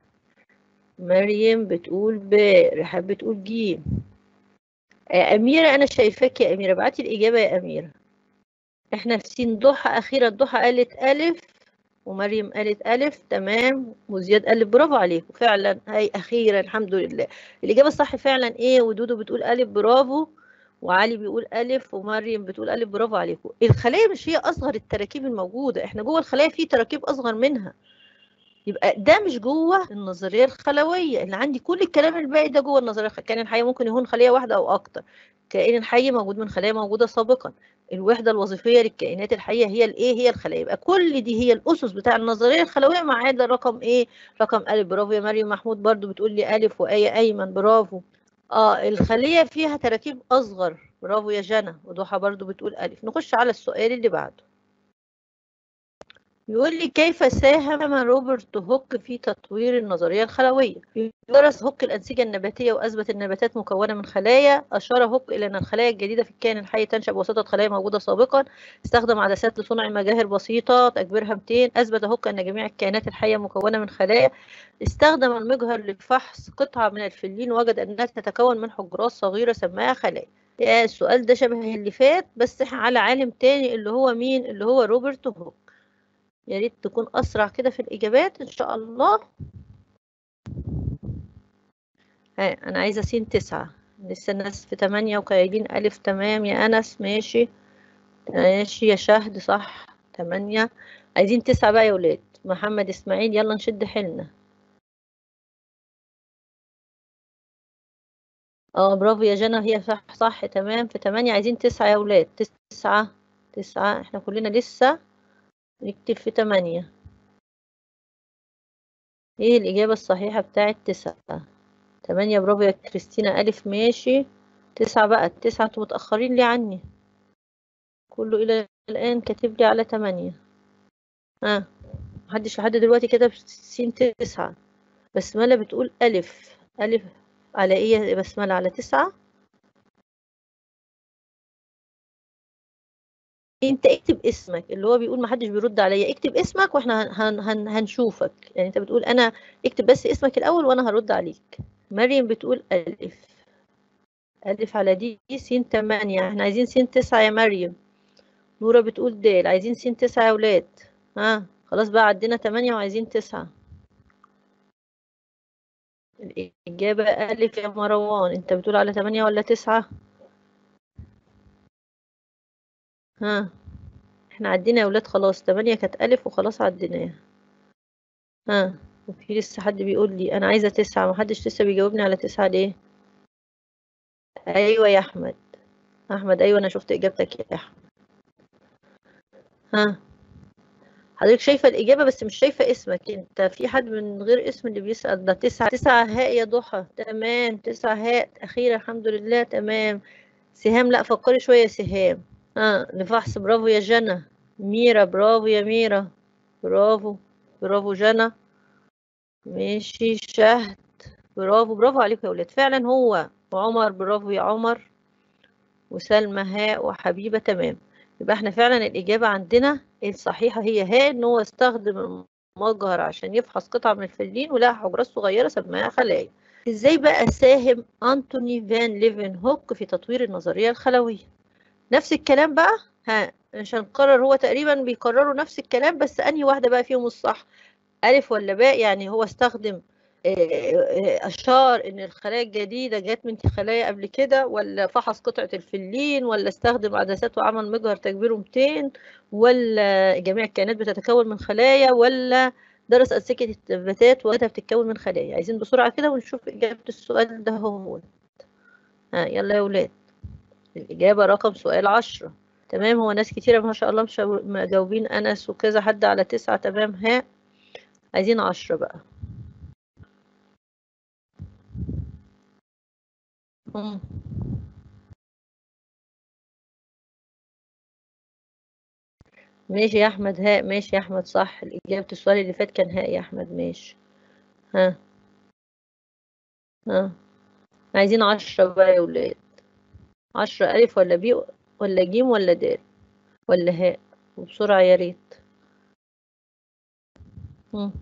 مريم بتقول باء رحاب بتقول جيم اميره انا شايفاك يا اميره ابعتي الاجابه يا اميره احنا في سين ضحى اخيرا ضحى قالت الف ومريم قالت ألف تمام وزياد قال برافو عليكم فعلا هاي أخيرا الحمد لله الإجابة الصح فعلا إيه ودودو بتقول ألف برافو وعلي بيقول ألف ومريم بتقول ألف برافو عليكم الخلايا مش هي أصغر التراكيب الموجودة إحنا جوه الخلايا في تراكيب أصغر منها يبقى ده مش جوه النظريه الخلويه اللي عندي كل الكلام الباقي ده جوه النظريه كائن الحي ممكن يكون خليه واحده او اكتر كائن الحي موجود من خلايا موجوده سابقا الوحده الوظيفيه للكائنات الحيه هي الايه هي الخلايا يبقى كل دي هي الاسس بتاع النظريه الخلويه ما عدا رقم ايه رقم الف برافو يا مريم محمود برضو بتقول لي الف وايه ايمن برافو اه الخليه فيها تراكيب اصغر برافو يا جنى وضحى برضو بتقول الف نخش على السؤال اللي بعده يقول لي كيف ساهم روبرت هوك في تطوير النظرية الخلوية درس هوك الأنسجة النباتية وأثبت النباتات مكونة من خلايا أشار هوك إلى أن الخلايا الجديدة في الكائن الحي تنشأ بواسطة خلايا موجودة سابقا استخدم عدسات لصنع مجاهر بسيطة تكبيرها 200 أثبت هوك أن جميع الكائنات الحية مكونة من خلايا استخدم المجهر لفحص قطعة من الفلين وجد أنها تتكون من حجرات صغيرة سماها خلايا يا السؤال ده شبه اللي فات بس على عالم تاني اللي هو مين اللي هو روبرت هوك يا ريت تكون أسرع كده في الإجابات إن شاء الله ها أنا عايزة سين تسعة لسه الناس في تمانية وقايلين ألف تمام يا أنس ماشي ماشي يا شهد صح تمانية عايزين تسعة بقى يا ولاد محمد إسماعيل يلا نشد حيلنا اه برافو يا جنى هي صح صح تمام في تمانية عايزين تسعة يا ولاد تسعة تسعة احنا كلنا لسه نكتب في تمانية ايه الإجابة الصحيحة بتاعت تسعة تمانية برافو يا كريستينا ألف ماشي تسعة بقى التسعة انتوا متأخرين ليه عني كله إلى الآن كاتب لي على تمانية ها آه. محدش لحد دلوقتي كتب سين تسعة بسملة بتقول ألف ألف على إيه يا بسملة على تسعة انت اكتب اسمك اللي هو بيقول ما حدش بيرد عليا اكتب اسمك واحنا هن هن هنشوفك يعني انت بتقول انا اكتب بس اسمك الاول وانا هرد عليك مريم بتقول الف الف على دي سين تمانية احنا عايزين سين تسعة يا مريم نورة بتقول دال عايزين سين تسعة يا ولاد ها خلاص بقى عدينا تمانية وعايزين تسعة الإجابة ألف يا مروان أنت بتقول على تمانية ولا تسعة؟ ها احنا عدينا يا ولاد خلاص تمانية كانت ألف وخلاص عديناها ها وفي لسه حد بيقول لي أنا عايزة تسعة محدش لسه بيجاوبني على تسعة ليه أيوة يا أحمد أحمد أيوة أنا شفت إجابتك يا أحمد ها حضرتك شايفة الإجابة بس مش شايفة اسمك أنت في حد من غير اسم اللي بيسأل ده تسعة تسعة هاء يا ضحى تمام تسعة هاء أخيرا الحمد لله تمام سهام لا فكري شوية يا سهام ها لفحص برافو يا جنى ميرا برافو يا ميرا برافو برافو جنى ماشي شهد برافو برافو عليكم يا ولاد فعلا هو وعمر برافو يا عمر وسلمى هاء وحبيبة تمام يبقى احنا فعلا الإجابة عندنا الصحيحة هي هاء ان هو استخدم المجهر عشان يفحص قطعة من الفلين ولقى حجرات صغيرة سماها خلايا ازاي بقى ساهم أنتوني فان ليفن هوك في تطوير النظرية الخلوية نفس الكلام بقى ها مش هنقرر هو تقريبا بيكرروا نفس الكلام بس انهي واحده بقى فيهم الصح الف ولا باء يعني هو استخدم اشار ان الخلايا الجديده جت من خلايا قبل كده ولا فحص قطعه الفلين ولا استخدم عدسات وعمل مجهر تكبيره 200 ولا جميع الكائنات بتتكون من خلايا ولا درس انسجه النباتات وجدها بتتكون من خلايا عايزين بسرعه كده ونشوف اجابه السؤال ده هو ها يلا يا ولاد الإجابة رقم سؤال عشرة تمام هو ناس كتيرة ما شاء الله مش مجاوبين أنس وكذا حد على تسعة تمام ها عايزين عشرة بقى مم. ماشي يا أحمد هاء ماشي يا أحمد صح إجابة السؤال اللي فات كان هاء يا أحمد ماشي ها ها عايزين عشرة بقى يا ولاد عشرة ألف ولا بي ولا جيم ولا دال ولا هاء وبسرعة يا ريت مم.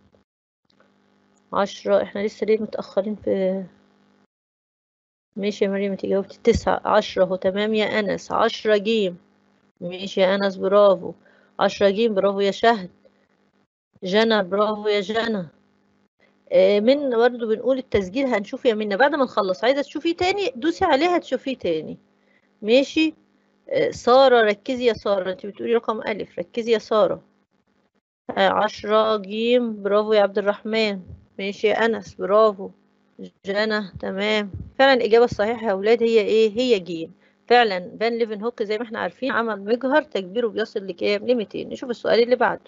عشرة احنا لسه ليه متأخرين في ماشي يا مريم انت جاوبتي تسعة عشرة اهو تمام يا أنس عشرة جيم ماشي يا أنس برافو عشرة جيم برافو يا شهد جنى برافو يا جنى آه، من برضه بنقول التسجيل هنشوف يا منى بعد ما نخلص عايزة تشوفيه تاني دوسي عليها تشوفيه تاني ماشي آه، سارة ركزي يا سارة انت بتقولي رقم ألف ركزي يا سارة آه، عشرة جيم برافو يا عبد الرحمن ماشي يا أنس برافو جنى تمام فعلا الإجابة الصحيحة يا أولاد هي إيه هي جيم فعلا فان ليفن هوك زي ما احنا عارفين عمل مجهر تكبيره بيصل لكام ل 200 نشوف السؤال اللي بعده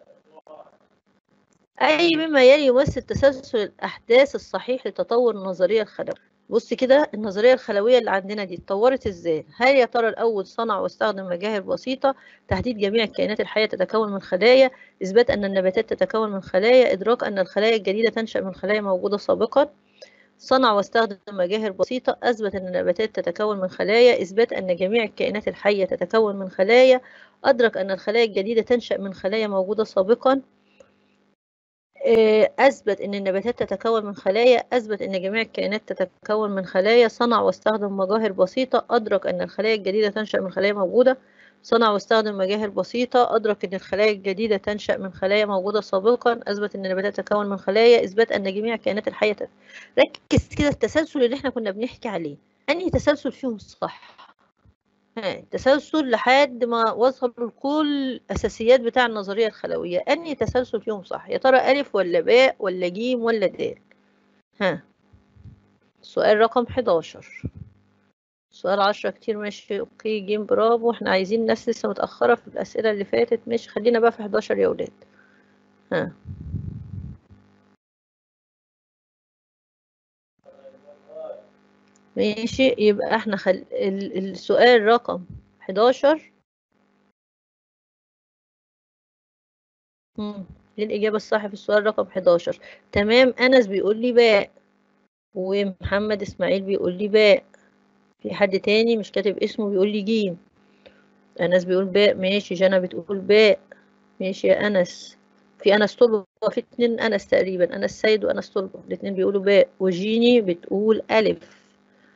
أي مما يلي يمثل تسلسل الأحداث الصحيح لتطور النظرية الخلوية بص كده النظرية الخلوية اللي عندنا دي اتطورت ازاي هل يا ترى الأول صنع واستخدم مجاهر بسيطة تحديد جميع الكائنات الحية تتكون من خلايا إثبات أن النباتات تتكون من خلايا إدراك أن الخلايا الجديدة تنشأ من خلايا موجودة سابقا صنع واستخدم مجاهر بسيطة أثبت أن النباتات تتكون من خلايا إثبات أن جميع الكائنات الحية تتكون من خلايا أدرك أن الخلايا الجديدة تنشأ من خلايا موجودة سابقا آه، أثبت أن النباتات تتكون من خلايا أثبت أن جميع الكائنات تتكون من خلايا صنع واستخدم مجاهر بسيطة أدرك أن الخلايا الجديدة تنشأ من خلايا موجودة صنع واستخدم مجاهر بسيطة أدرك أن الخلايا الجديدة تنشأ من خلايا موجودة سابقا أثبت أن النباتات تتكون من خلايا إثبات أن جميع الكائنات الحية تت- ركز كده التسلسل اللي احنا كنا بنحكي عليه أنهي تسلسل فيهم صح ها، تسلسل لحد ما وصلوا لكل الأساسيات بتاع النظرية الخلوية أنهي تسلسل فيهم صح يا ترى ألف ولا باء ولا جيم ولا دال ها سؤال رقم 11 سؤال 10 كتير ماشي اوكي جيم برافو احنا عايزين ناس لسه متأخرة في الأسئلة اللي فاتت ماشي خلينا بقى في 11 يا ولاد ها ماشي يبقى احنا خل... ال- السؤال رقم 11 مم. ايه الإجابة الصح في السؤال رقم 11 تمام أنس بيقول لي باء ومحمد إسماعيل بيقول لي باء في حد تاني مش كاتب اسمه بيقول لي جيم أنس بيقول باء ماشي جنى بتقول باء ماشي يا أنس في أنس طلبة في اتنين أنس تقريبا أنس سيد وأنس طلبة الاتنين بيقولوا باء وجيني بتقول ألف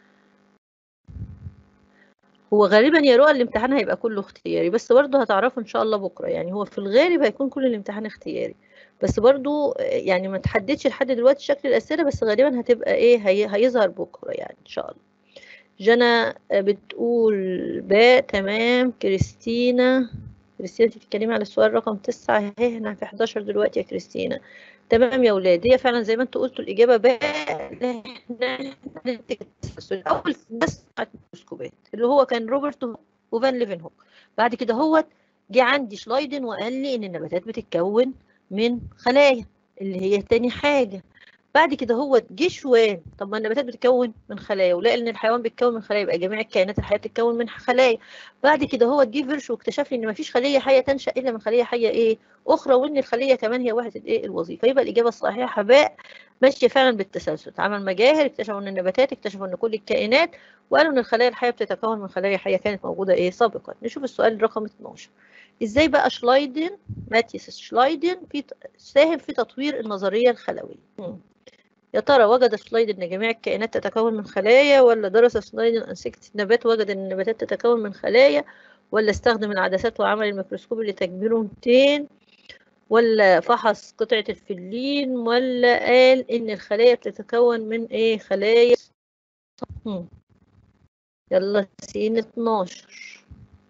هو غالبا يا رؤى الامتحان هيبقى كله اختياري بس برضه هتعرفوا ان شاء الله بكره يعني هو في الغالب هيكون كل الامتحان اختياري بس برضه يعني ما تحددش لحد دلوقتي شكل الاسئله بس غالبا هتبقى ايه هي هيظهر بكره يعني ان شاء الله جنى بتقول باء تمام كريستينا كريستينا انت بتتكلمي على السؤال رقم تسعة اهي احنا في 11 دلوقتي يا كريستينا تمام يا ولاد هي فعلا زي ما انتوا قلتوا الاجابه باء احنا هننتج التسلسل الاول بس بتاعت الميكروسكوبات اللي هو كان روبرت وفان ليفن هوك بعد كده هو جه عندي شلايدن وقال لي ان النباتات بتتكون من خلايا اللي هي تاني حاجه بعد كده هو جه شوان طب ما النباتات بتتكون من خلايا ولقى ان الحيوان بيتكون من خلايا يبقى جميع الكائنات الحيه بتتكون من خلايا بعد كده هو جه فيرش واكتشف لي ان مفيش خليه حيه تنشا الا من خليه حيه ايه اخرى وان الخليه كمان هي وحده ايه الوظيفه يبقى الاجابه الصحيحه باء ماشيه فعلا بالتسلسل عمل مجاهر اكتشفوا ان النباتات اكتشفوا ان كل الكائنات وقالوا ان الخلايا الحيه بتتكون من خلايا حيه كانت موجوده ايه سابقا نشوف السؤال رقم 12 ازاي بقى شلايدن ماتيس شلايدن في ساهم في تطوير النظريه الخلويه مم. يا ترى وجد شلايدن ان جميع الكائنات تتكون من خلايا ولا درس شلايدن انسكت النبات وجد ان النباتات تتكون من خلايا ولا استخدم العدسات وعمل الميكروسكوب اللي تكبيره 200 ولا فحص قطعة الفلين ولا قال ان الخلايا بتتكون من ايه خلايا مم. يلا سين 12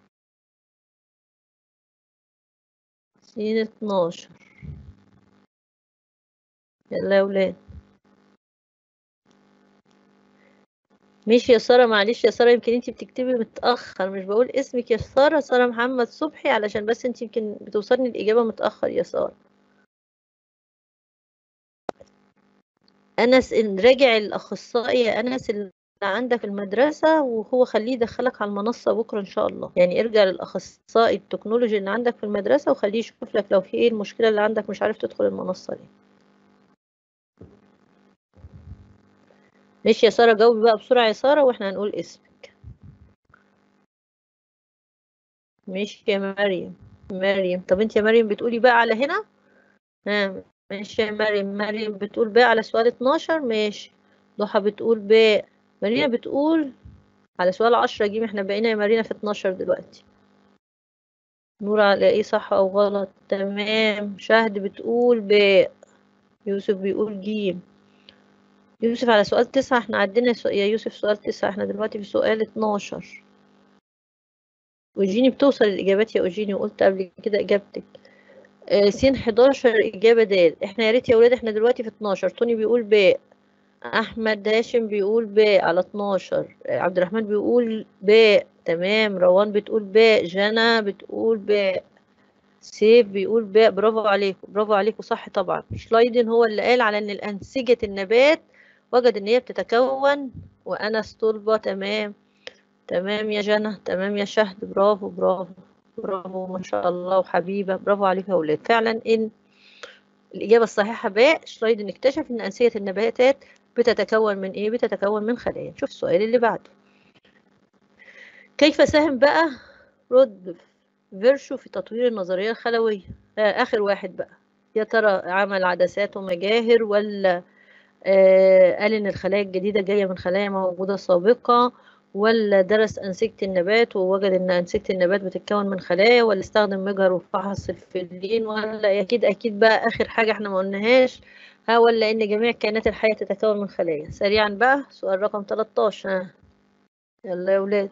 سين 12 يلا يا ولاد ماشي يا سارة معلش يا سارة يمكن انتي بتكتبي متأخر مش بقول اسمك يا سارة سارة محمد صبحي علشان بس انتي يمكن بتوصلني الإجابة متأخر يا سارة أنس إن راجع الأخصائي يا أنس اللي عندك المدرسة وهو خليه يدخلك على المنصة بكرة إن شاء الله يعني ارجع للأخصائي التكنولوجي اللي عندك في المدرسة وخليه يشوف لك لو في ايه المشكلة اللي عندك مش عارف تدخل المنصة دي ماشي يا سارة جاوبي بقى بسرعة يا سارة واحنا هنقول اسمك ماشي يا مريم مريم طب انت يا مريم بتقولي بقى على هنا ها ماشي يا مريم مريم بتقول بقى على سؤال 12 ماشي ضحى بتقول باء مارينا بتقول على سؤال 10 جيم احنا بقينا يا مارينا في 12 دلوقتي نور على ايه صح او غلط تمام شهد بتقول باء يوسف بيقول جيم يوسف على سؤال تسعة احنا عدينا سو... يا يوسف سؤال تسعة احنا دلوقتي في سؤال 12 وجيني بتوصل الإجابات يا أوجيني وقلت قبل كده إجابتك آه سين 11 إجابة دال احنا يا ريت يا ولاد احنا دلوقتي في 12 توني بيقول باء أحمد هاشم بيقول باء على 12 آه عبد الرحمن بيقول باء تمام روان بتقول باء جنى بتقول باء سيف بيقول باء برافو عليكم برافو عليكم صح طبعا شلايدن هو اللي قال على ان الأنسجة النبات وجد ان هي بتتكون وأنس طلبة تمام تمام يا جنى تمام يا شهد برافو برافو برافو ما شاء الله وحبيبة برافو عليك يا ولاد فعلا ان الإجابة الصحيحة باء شلايدن اكتشف ان أنسجة النباتات بتتكون من ايه بتتكون من خلايا شوف السؤال اللي بعده كيف ساهم بقى رود فيرشو في تطوير النظرية الخلوية آه آخر واحد بقى يا ترى عمل عدسات ومجاهر ولا آه قال إن الخلايا الجديدة جاية من خلايا موجودة سابقة ولا درس أنسجة النبات ووجد إن أنسجة النبات بتتكون من خلايا ولا استخدم مجهر وفحص الفلين ولا أكيد أكيد بقى آخر حاجة إحنا ما قلناهاش ها ولا إن جميع الكائنات الحية تتكون من خلايا سريعا بقى سؤال رقم 13 ها يلا يا ولاد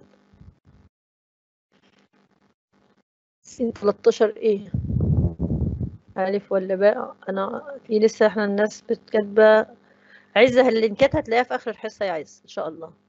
سين 13 ايه ألف ولا باء أنا في لسه احنا الناس بتكتبة عزة اللينكات هتلاقيها في آخر الحصة يا عز إن شاء الله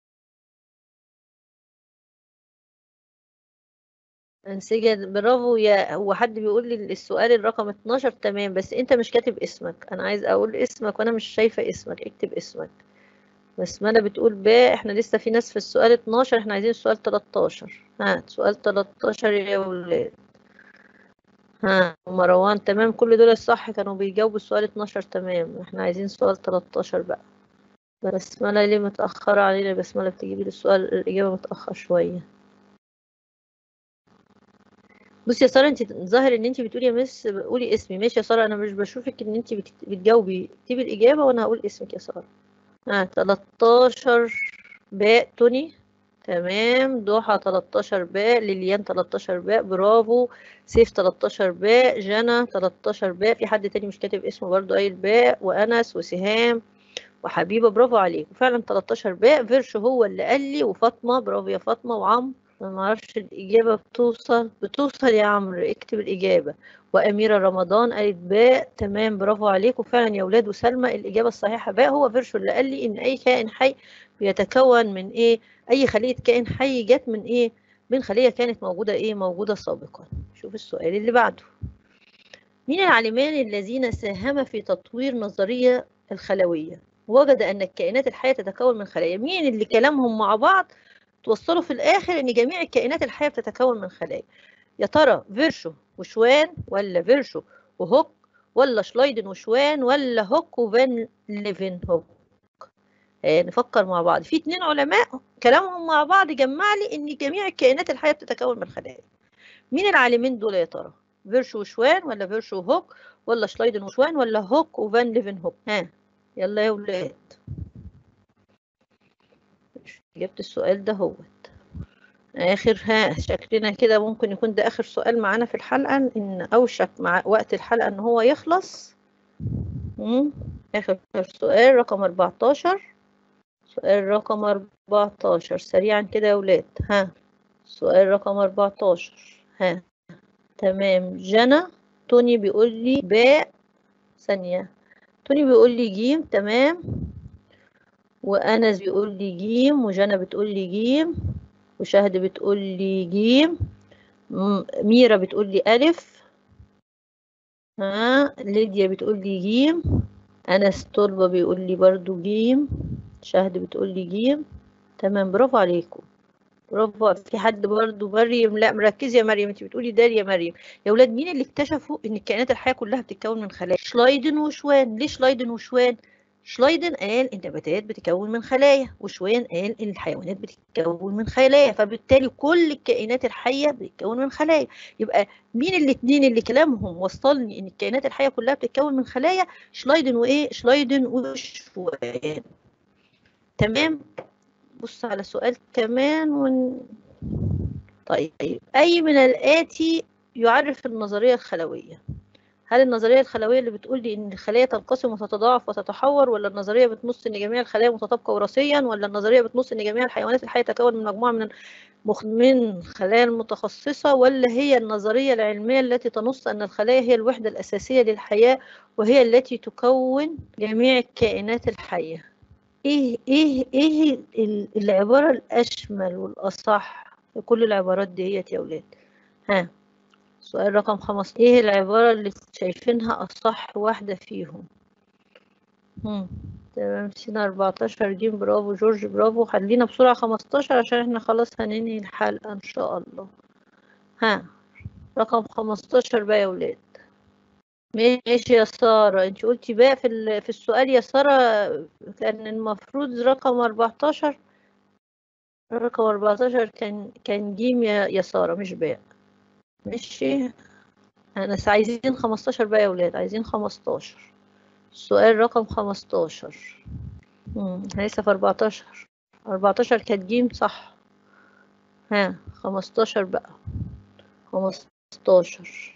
أنسجة برافو يا هو حد بيقول لي السؤال الرقم 12 تمام بس أنت مش كاتب اسمك أنا عايز أقول اسمك وأنا مش شايفة اسمك اكتب اسمك بسملة بتقول باء احنا لسه في ناس في السؤال 12 احنا عايزين السؤال 13 ها سؤال 13 يا ولاد ها مروان تمام كل دول الصح كانوا بيجاوبوا السؤال 12 تمام احنا عايزين سؤال 13 بقى بسملة ليه متأخرة علينا بسملة بتجيبي لي السؤال الإجابة متأخر شوية بصي يا سارة انت ظاهر ان انت بتقولي يا مس قولي اسمي ماشي يا سارة انا مش بشوفك ان انت بتجاوبي اكتبي الإجابة وانا هقول اسمك يا سارة ها 13 باء توني تمام ضحى 13 باء ليليان 13 باء برافو سيف 13 باء جنى 13 باء في حد تاني مش كاتب اسمه برضو قايل باء وانس وسهام وحبيبه برافو عليكم فعلا 13 باء فيرش هو اللي قال لي وفاطمه برافو يا فاطمه وعمرو ما اعرفش الاجابه بتوصل بتوصل يا عمرو اكتب الاجابه واميره رمضان قالت باء تمام برافو عليكم فعلا يا ولاد وسلمى الاجابه الصحيحه باء هو فيرشو اللي قال لي ان اي كائن حي بيتكون من ايه اي خليه كائن حي جت من ايه من خليه كانت موجوده ايه موجوده سابقا شوف السؤال اللي بعده مين العالمان الذين ساهما في تطوير نظريه الخلويه وجد ان الكائنات الحيه تتكون من خلايا مين اللي كلامهم مع بعض توصلوا في الاخر ان جميع الكائنات الحيه بتتكون من خلايا يا ترى فيرشو وشوان ولا فيرشو وهوك ولا شلايدن وشوان ولا هوك وفان ليفن هوك آه نفكر مع بعض في اتنين علماء كلامهم مع بعض جمع لي ان جميع الكائنات الحيه بتتكون من خلايا مين العالمين دول يا ترى فيرشو وشوان ولا فيرشو وهوك ولا شلايدن وشوان ولا هوك وفان ليفن هوك ها يلا يا ولاد جبت السؤال ده هوت اخر ها شكلنا كده ممكن يكون ده اخر سؤال معانا في الحلقه ان اوشك مع وقت الحلقه ان هو يخلص مم. اخر سؤال رقم 14 سؤال رقم 14 سريعا كده يا ولاد ها سؤال رقم 14 ها تمام جنى توني بيقول لي باء ثانيه توني بيقول لي جيم تمام وأنس بيقول لي جيم وجنى بتقول لي جيم وشهد بتقول لي جيم م- ميرا بتقول لي ألف ها ليديا بتقول لي جيم أنس طلبة بيقول لي برضو جيم شهد بتقول لي جيم تمام برافو عليكم برافو في حد برضو مريم لا مركزة يا مريم انت بتقولي دال يا مريم يا ولاد مين اللي اكتشفوا ان الكائنات الحية كلها بتتكون من خلايا شلايدن وشوان ليه شلايدن وشوان شلايدن قال النباتات بتتكون من خلايا وشوان قال ان الحيوانات بتتكون من خلايا فبالتالي كل الكائنات الحية بتتكون من خلايا يبقى مين الاثنين اللي كلامهم وصلني ان الكائنات الحية كلها بتتكون من خلايا شلايدن وايه شلايدن وشوان تمام بص على سؤال كمان ون... طيب أي من الآتي يعرف النظرية الخلوية هل النظرية الخلوية اللي بتقول لي إن الخلايا تنقسم وتتضاعف وتتحور ولا النظرية بتنص إن جميع الخلايا متطابقة وراثيا ولا النظرية بتنص إن جميع الحيوانات الحية تتكون من مجموعة من مخ- من خلايا المتخصصة ولا هي النظرية العلمية التي تنص أن الخلايا هي الوحدة الأساسية للحياة وهي التي تكون جميع الكائنات الحية ايه ايه ايه ال- العبارة الأشمل والأصح في كل العبارات ديت يا ولاد ها سؤال رقم خمسة ايه العبارة اللي شايفينها أصح واحدة فيهم هم. تمام سينا 14 جيم برافو جورج برافو خلينا بسرعة 15 عشان احنا خلاص هننهي الحلقة ان شاء الله ها رقم 15 بقى يا ولاد ماشي يا سارة انت قلتي بقى في ال- في السؤال يا سارة لأن المفروض رقم 14 رقم 14 كان كان جيم يا يا سارة مش باء ماشي انا س- عايزين 15 بقى يا ولاد عايزين 15 السؤال رقم 15 امم لسه في 14 14 كانت جيم صح ها 15 بقى 15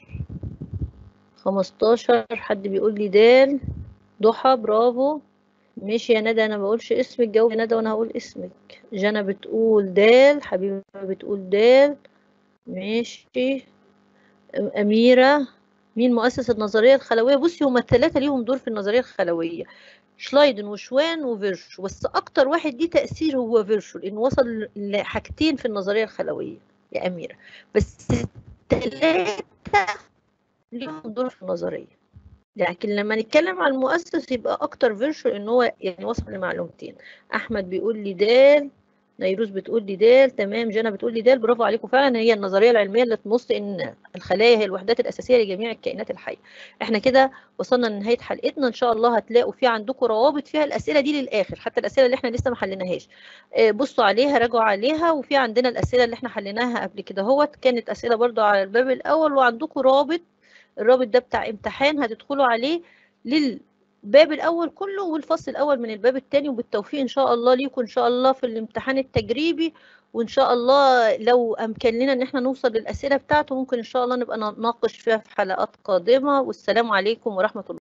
15 حد بيقول لي دال ضحى برافو ماشي يا ندى انا بقولش اسمك جاوب يا ندى وانا هقول اسمك جنى بتقول دال حبيبه بتقول دال ماشي أميرة مين مؤسس النظرية الخلوية بصي هما الثلاثة ليهم دور في النظرية الخلوية شلايدن وشوان وفيرشو بس أكتر واحد ليه تأثير هو فيرشو لأنه وصل لحاجتين في النظرية الخلوية يا أميرة بس الثلاثة ليهم دور في النظرية لكن لما نتكلم عن المؤسس يبقى أكتر فيرشو إن هو يعني وصل لمعلومتين أحمد بيقول لي دال نيروز بتقول لي دال تمام جنى بتقول لي دال برافو عليكم فعلا هي النظريه العلميه اللي تنص ان الخلايا هي الوحدات الاساسيه لجميع الكائنات الحيه احنا كده وصلنا لنهايه حلقتنا ان شاء الله هتلاقوا في عندكم روابط فيها الاسئله دي للاخر حتى الاسئله اللي احنا لسه ما حليناهاش آه، بصوا عليها راجعوا عليها وفي عندنا الاسئله اللي احنا حليناها قبل كده هوت كانت اسئله برضو على الباب الاول وعندكم رابط الرابط ده بتاع امتحان هتدخلوا عليه للباب الاول كله والفصل الاول من الباب الثاني وبالتوفيق ان شاء الله ليكم ان شاء الله في الامتحان التجريبي وان شاء الله لو امكن لنا ان احنا نوصل للاسئله بتاعته ممكن ان شاء الله نبقى نناقش فيها في حلقات قادمه والسلام عليكم ورحمه الله